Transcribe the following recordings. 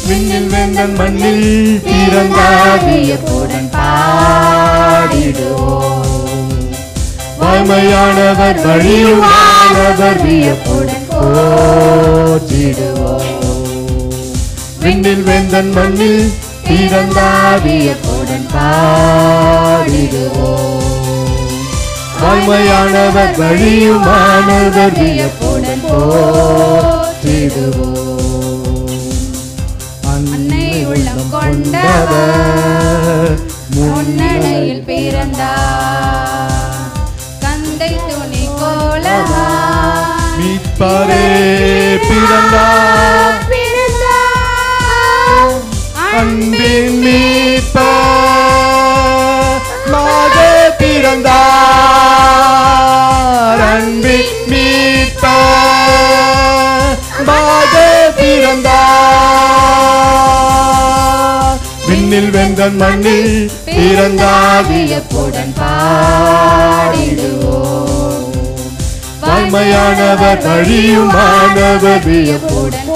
விண்ணில் வேந்தன் மண்ணில் பிறந்தாதியப்புடன் பாடிடுவோம் வாய்மையானவர் வழியுமானவர் வியப்புடன் போற்றிடுவோம் விண்ணில் வேந்தன் மண்ணில் பிறந்தாதியப்புடன் பாடிடுவோம் வாய்மையானவர் வழியுமானவர் வியப்புடன் போற்றிடுவோம் அன்னை உள்ளம் கொண்டவர் முன்னணையில் பிறந்தார் கந்தை துணி கோலமா மீட்பரே பிறந்தார் பிறந்தார் அன்பின் மீட்பர் மாதே பிறந்தார் அன்பின் மீட்பர் மாதே பிறந்தார் விண்ணில் வெந்தன் மண்ணில் பிறந்தாதியப்புடன் பாடிடுவோம் வாய்மையானவர் வழியுமானவர் வியப்புடன்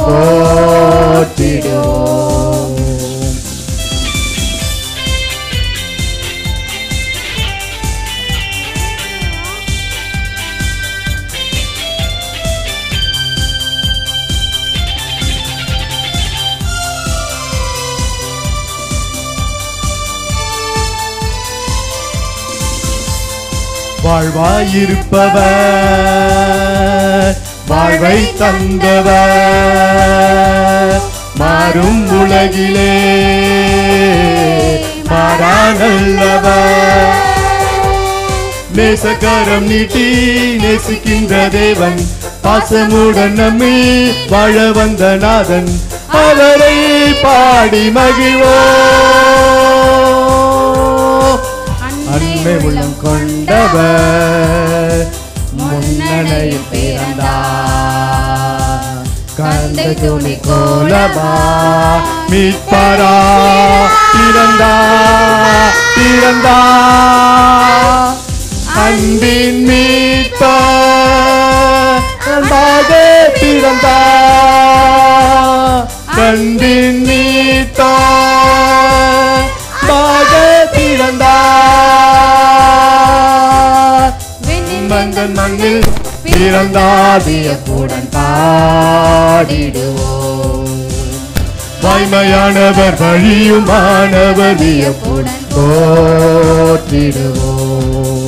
போற்றிடுவோம் வாழ்வாயிருப்பவர் வாழ்வை தந்தவர் மாறும் உலகிலே மாறானல்லவர் நேசக்காரம் நீட்டி நேசிக்கின்ற தேவன் பாசமுடன் நம்மி வாழ வந்த நாதன் அவரை பாடி மகிழ்வோம் அன்னை உள்ளம் கொண்டவர் முன்னணையில் பிறந்தார் கந்தை துணி கோலமா மீட்பரா பிறந்தா பிறந்தா அன்பின் மீட்பர் அன்பாக பிறந்தா அன்பின் மீட்பர் பாக பிறந்தா மங்கன் மண்ணில் பிறந்தாதியப்புடன் பாடிடுவோம் வாய்மையானவர் வழியுமானவர் வியப்புடன் போற்றிடுவோம்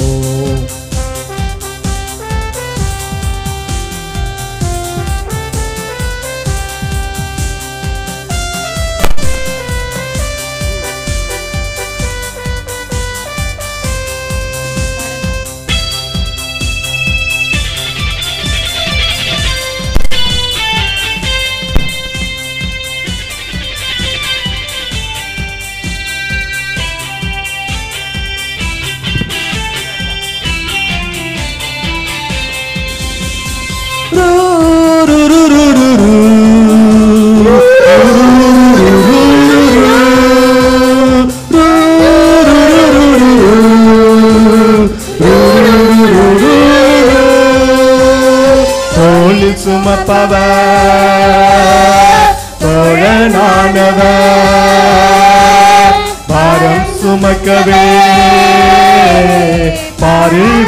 தோளில் சுமப்பவர் தோழனானவர் பாரம் சுமக்கவே பாரில்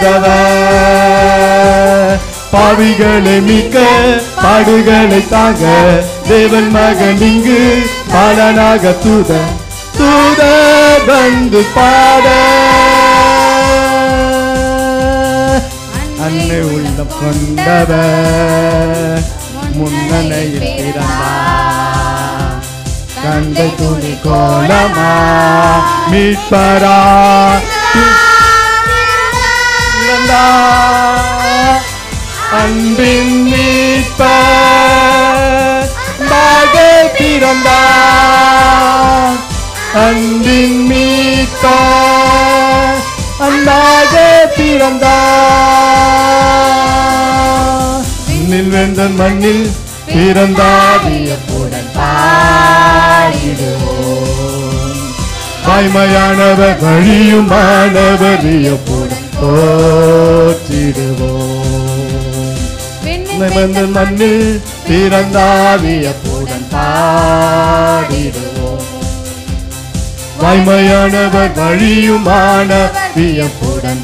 வந்தவர் பாவிகளை மீட்க பாடுகளை தாங்க தேவன் மகன் இங்கு பாலனாக தூத தூத வந்து பாட அன்னை உள்ளம் கொண்டவர் முன்னணையில் பிறந்தார் கந்தை துணி கோலமா மீட்பரா பிறந்தார் அன்பின் மீட்பர் பாக பிறந்தார் அன்பின் மீட்பர் அன்பாக பிறந்தார் மண்ணில் வெந்தன் மண்ணில் பிறந்தாதியப்புடன் பாடிடுவோம் வாய்மையானவர் வழியுமானவர் வியப்புடன் போற்றிடுவோம் நிமிர்ந்த மண்ணில் பிறந்தாவியப்புடன் பாடிடுவோம் வாய்மையானவர் வழியுமான வியப்புடன்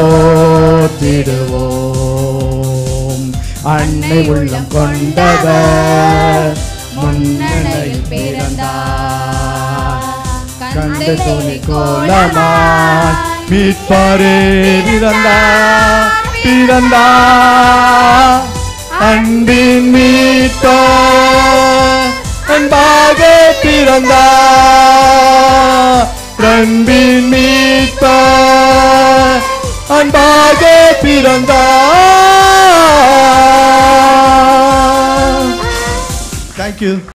போத்திடுவோம் அன்னை உள்ளம் கொண்டவர் முன்னணையில் பிறந்தார் கண்டு துணி கோலமாய் மீட்பாரே பிறந்தார் பிறந்தார் அன்பின் மீட்பா அன்பாக பிறந்தார் அன்பின் மீட்பா அன்பாக பிறந்தார் தேங்க்யூ